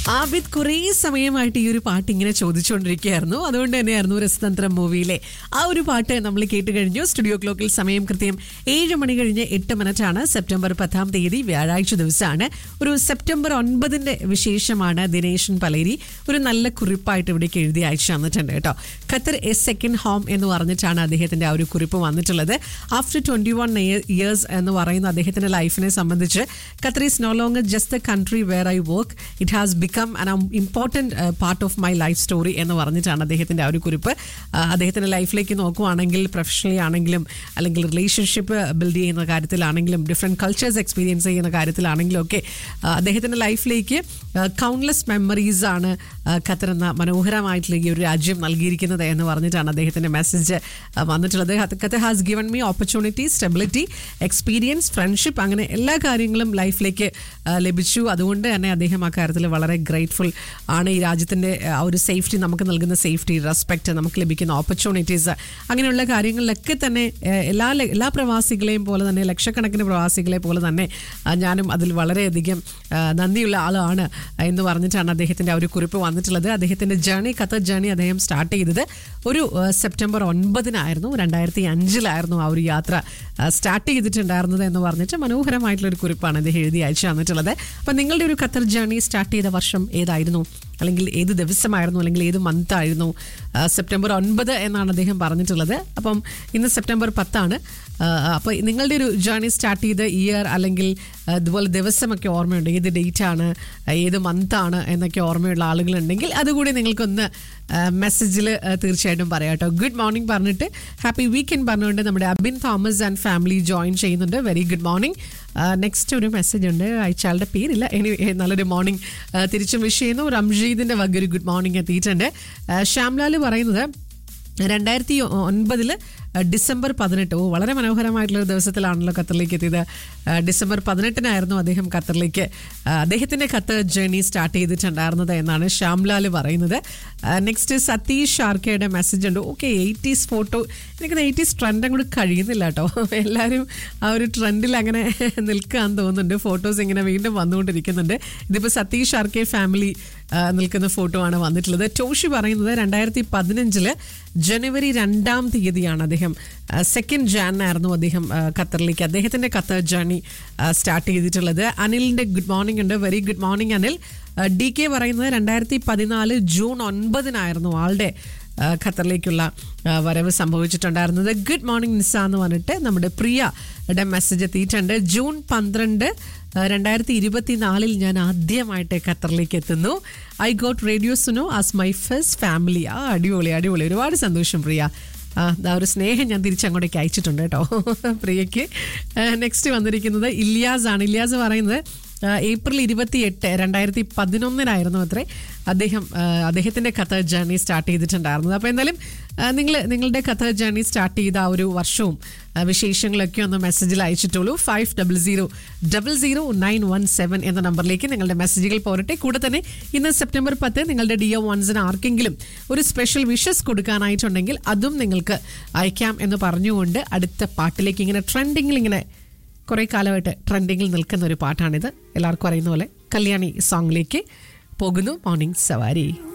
ആബിദ് കുറേ സമയമായിട്ട് ഈ ഒരു പാട്ട് ഇങ്ങനെ ചോദിച്ചുകൊണ്ടിരിക്കുകയായിരുന്നു അതുകൊണ്ട് തന്നെയായിരുന്നു രസതന്ത്രം മൂവിയിലെ ആ ഒരു പാട്ട് നമ്മൾ കേട്ട് കഴിഞ്ഞു സ്റ്റുഡിയോ ക്ലോക്കിൽ സമയം കൃത്യം ഏഴ് മണി കഴിഞ്ഞ് എട്ട് മിനിറ്റ് ആണ് സെപ്റ്റംബർ പത്താം തീയതി വ്യാഴാഴ്ച ദിവസമാണ് ഒരു സെപ്റ്റംബർ ഒൻപതിന്റെ വിശേഷമാണ് ദിനേശൻ പലേരി ഒരു നല്ല കുറിപ്പായിട്ട് ഇവിടേക്ക് എഴുതി അയച്ചു തന്നിട്ടുണ്ട് കേട്ടോ ഖത്തർ എ സെക്കൻഡ് ഹോം എന്ന് പറഞ്ഞിട്ടാണ് അദ്ദേഹത്തിന്റെ ആ ഒരു കുറിപ്പ് വന്നിട്ടുള്ളത് ആഫ്റ്റർ ട്വന്റി വൺ ഇയേഴ്സ് എന്ന് പറയുന്ന അദ്ദേഹത്തിന്റെ ലൈഫിനെ സംബന്ധിച്ച് Qatar is no longer just the country where I work it has become an important part of my life story എന്ന് പറഞ്ഞിട്ടാണ് അദ്ദേഹത്തിന്റെ ആ ഒരു കുറിപ്പ് ആ, അദ്ദേഹത്തിന്റെ ലൈഫിലേക്ക് നോക്കുവാണെങ്കിൽ പ്രൊഫഷണലി ആണെങ്കിലും അല്ലെങ്കിൽ റിലേഷൻഷിപ്പ് ബിൽഡ് ചെയ്യുന്ന കാര്യത്തിലാണെങ്കിലും ഡിഫറെൻറ്റ് കൾച്ചേഴ്സ് എക്സ്പീരിയൻസ് ചെയ്യുന്ന കാര്യത്തിലാണെങ്കിലും ഒക്കെ ആ, അദ്ദേഹത്തിന്റെ ലൈഫിലേക്ക് കൗണ്ട്ലെസ് മെമ്മറീസ് ആണ് ആ, ഖത്തർ എന്ന മനോഹരമായിട്ടുള്ള ഈ ഒരു രാജ്യം നൽകിയിരിക്കുന്നത് എന്ന് പറഞ്ഞിട്ടാണ് അദ്ദേഹത്തിന്റെ മെസ്സേജ് വന്നിട്ടുള്ളത് Qatar has given me opportunity stability experience friendship അങ്ങനെ എല്ലാ കാര്യങ്ങളും ലൈഫിലേക്ക് ആ, ലഭിച്ചു അതുകൊണ്ട് തന്നെ അദ്ദേഹം ആ കാര്യത്തിൽ വളരെ ഗ്രേറ്റ്ഫുൾ ആണ് ഈ രാജ്യത്തിൻ്റെ ആ ഒരു സേഫ്റ്റി നമുക്ക് നൽകുന്ന സേഫ്റ്റി റെസ്പെക്റ്റ് നമുക്ക് ലഭിക്കുന്ന ഓപ്പർച്യൂണിറ്റീസ് അങ്ങനെയുള്ള കാര്യങ്ങളിലൊക്കെ തന്നെ ആ, എല്ലാ എല്ലാ പ്രവാസികളെയും പോലെ തന്നെ ലക്ഷക്കണക്കിന് പ്രവാസികളെ പോലെ തന്നെ ആ, ഞാനും അതിൽ വളരെയധികം ആ, നന്ദിയുള്ള ആളാണ് എന്ന് പറഞ്ഞിട്ടാണ് അദ്ദേഹത്തിൻ്റെ ആ ഒരു കുറിപ്പ് വന്നിട്ടുള്ളത് അദ്ദേഹത്തിൻ്റെ ജേണി കഥ ജേണി അദ്ദേഹം സ്റ്റാർട്ട് ചെയ്തത് ഒരു ആ, സെപ്റ്റംബർ ഒൻപതിനായിരുന്നു രണ്ടായിരത്തി അഞ്ചിലായിരുന്നു ആ ഒരു യാത്ര ആ, സ്റ്റാർട്ട് ചെയ്തിട്ടുണ്ടായിരുന്നത് എന്ന് പറഞ്ഞിട്ട് മനോഹരമായിട്ടുള്ള ഒരു കുറിപ്പാണ് അദ്ദേഹം എഴുതി അയച്ചു തന്നിട്ടുള്ളത് അപ്പം നിങ്ങളുടെ ഒരു ഖത്തർ ജേണി സ്റ്റാർട്ട് ചെയ്ത വർഷം ഏതായിരുന്നു അല്ലെങ്കിൽ ഏത് ദിവസമായിരുന്നു അല്ലെങ്കിൽ ഏത് മന്ത് ആയിരുന്നു ആ, സെപ്റ്റംബർ ഒൻപത് എന്നാണ് അദ്ദേഹം പറഞ്ഞിട്ടുള്ളത് അപ്പം ഇന്ന് സെപ്റ്റംബർ പത്താണ് അപ്പോൾ നിങ്ങളുടെ ഒരു ജേണി സ്റ്റാർട്ട് ചെയ്ത ഇയർ അല്ലെങ്കിൽ ആ, ഇതുപോലെ ദിവസമൊക്കെ ഓർമ്മയുണ്ട് ഏത് ഡേറ്റ് ആണ് ഏത് മന്ത് ആണ് എന്നൊക്കെ ഓർമ്മയുള്ള ആളുകളുണ്ടെങ്കിൽ അതുകൂടി നിങ്ങൾക്കൊന്ന് മെസ്സേജിൽ തീർച്ചയായിട്ടും പറയാം കേട്ടോ ഗുഡ് മോർണിംഗ് പറഞ്ഞിട്ട് ഹാപ്പി വീക്കെൻഡ് പറഞ്ഞുകൊണ്ട് നമ്മുടെ Abin Thomas and family join ചെയ്യുന്നുണ്ട് വെരി ഗുഡ് മോർണിംഗ് നെക്സ്റ്റ് ഒരു മെസ്സേജ് ഉണ്ട് അയച്ചയാളുടെ പേരില്ല എനി നല്ലൊരു മോർണിംഗ് തിരിച്ചും വിഷ് ചെയ്യുന്നു റംഷീദിന്റെ വക ഒരു ഗുഡ് മോർണിംഗ് എത്തിയിട്ടുണ്ട് ആ, ശ്യാംലാൽ പറയുന്നത് രണ്ടായിരത്തി ഒൻപതില് ഡിസംബർ പതിനെട്ട് ഓ വളരെ മനോഹരമായിട്ടുള്ള ഒരു ദിവസത്തിലാണല്ലോ ഖത്തറിലേക്ക് എത്തിയത് ആ, ഡിസംബർ പതിനെട്ടിനായിരുന്നു അദ്ദേഹം ഖത്തറിലേക്ക് ആ, അദ്ദേഹത്തിന്റെ ഖത്തർ ജേണി സ്റ്റാർട്ട് ചെയ്തിട്ടുണ്ടായിരുന്നത് എന്നാണ് ശ്യാംലാൽ പറയുന്നത് നെക്സ്റ്റ് സതീഷ് ഷാർക്കയുടെ മെസ്സേജ് ഉണ്ട് ഓക്കെ എയ്റ്റീസ് ഫോട്ടോ എനിക്ക് എയ്റ്റീസ് ട്രെൻഡ് അങ്ങോട്ട് കഴിയുന്നില്ല കേട്ടോ എല്ലാവരും ആ ഒരു ട്രെൻഡിൽ അങ്ങനെ നിൽക്കാന്ന് തോന്നുന്നുണ്ട് ഫോട്ടോസ് ഇങ്ങനെ വീണ്ടും വന്നുകൊണ്ടിരിക്കുന്നുണ്ട് ഇതിപ്പോൾ സതീഷ് ഷാർക്കെ ഫാമിലി ആ, നിൽക്കുന്ന ഫോട്ടോ ആണ് വന്നിട്ടുള്ളത് ടോഷി പറയുന്നത് രണ്ടായിരത്തി പതിനഞ്ചില് ജനുവരി രണ്ടാം തീയതിയാണ് അദ്ദേഹം സെക്കൻഡ് ജാൻ ആയിരുന്നു അദ്ദേഹം ആ, ഖത്തറിലേക്ക് അദ്ദേഹത്തിന്റെ ഖത്തർ ജേണി സ്റ്റാർട്ട് ചെയ്തിട്ടുള്ളത് അനിലിന്റെ ഗുഡ് മോർണിംഗ് ഉണ്ട് very good morning Anil D K പറയുന്നത് രണ്ടായിരത്തി പതിനാല് ജൂൺ ഒൻപതിനായിരുന്നു ആളുടെ ആ, ഖത്തറിലേക്കുള്ള ആ, വരവ് സംഭവിച്ചിട്ടുണ്ടായിരുന്നത് ഗുഡ് മോർണിംഗ് നിസ എന്ന് പറഞ്ഞിട്ട് നമ്മുടെ പ്രിയയുടെ മെസ്സേജ് എത്തിയിട്ടുണ്ട് ജൂൺ പന്ത്രണ്ട് രണ്ടായിരത്തി ഇരുപത്തിനാലിൽ ഞാൻ ആദ്യമായിട്ട് ഖത്തറിലേക്ക് എത്തുന്നു I got radio Suno as my first family ആ അടിപൊളി അടിപൊളി ഒരുപാട് സന്തോഷം പ്രിയ ആ ദാ ഒരു സ്നേഹം ഞാൻ തിരിച്ചങ്ങോട്ടേക്ക് അയച്ചിട്ടുണ്ട് കേട്ടോ പ്രിയയ്ക്ക് നെക്സ്റ്റ് വന്നിരിക്കുന്നത് ഇല്യാസ് ആണ് ഇല്യാസ് പറയുന്നത് ആ, ഏപ്രിൽ ഇരുപത്തി എട്ട് രണ്ടായിരത്തി പതിനൊന്നിനായിരുന്നു അത്രേ അദ്ദേഹം ആ, അദ്ദേഹത്തിന്റെ ഖത്തർ ജേർണി സ്റ്റാർട്ട് ചെയ്തിട്ടുണ്ടായിരുന്നത് അപ്പോൾ എന്തായാലും നിങ്ങൾ നിങ്ങളുടെ ഖത്തർ ജേർണി സ്റ്റാർട്ട് ചെയ്ത ആ ഒരു വർഷവും ആ, വിശേഷങ്ങളൊക്കെ ഒന്ന് മെസ്സേജിൽ അയച്ചിട്ടുള്ളൂ five double zero double zero nine one seven എന്ന നമ്പറിലേക്ക് നിങ്ങളുടെ മെസ്സേജുകൾ പോരട്ടെ കൂടെ തന്നെ ഇന്ന് സെപ്റ്റംബർ പത്ത് നിങ്ങളുടെ ഡി ഒ വൺസിന് ആർക്കെങ്കിലും ഒരു സ്പെഷ്യൽ വിഷസ് കൊടുക്കാനായിട്ടുണ്ടെങ്കിൽ അതും നിങ്ങൾക്ക് അയക്കാം എന്ന് പറഞ്ഞുകൊണ്ട് അടുത്ത പാട്ടിലേക്ക് ഇങ്ങനെ ട്രെൻഡിങ്ങിൽ ഇങ്ങനെ കുറേ കാലമായിട്ട് ട്രെൻഡിങ്ങിൽ നിൽക്കുന്ന ഒരു പാട്ടാണിത് എല്ലാവർക്കും അറിയുന്ന പോലെ കല്യാണി സോങ്ങിലേക്ക് പോകുന്നു മോർണിംഗ് സവാരി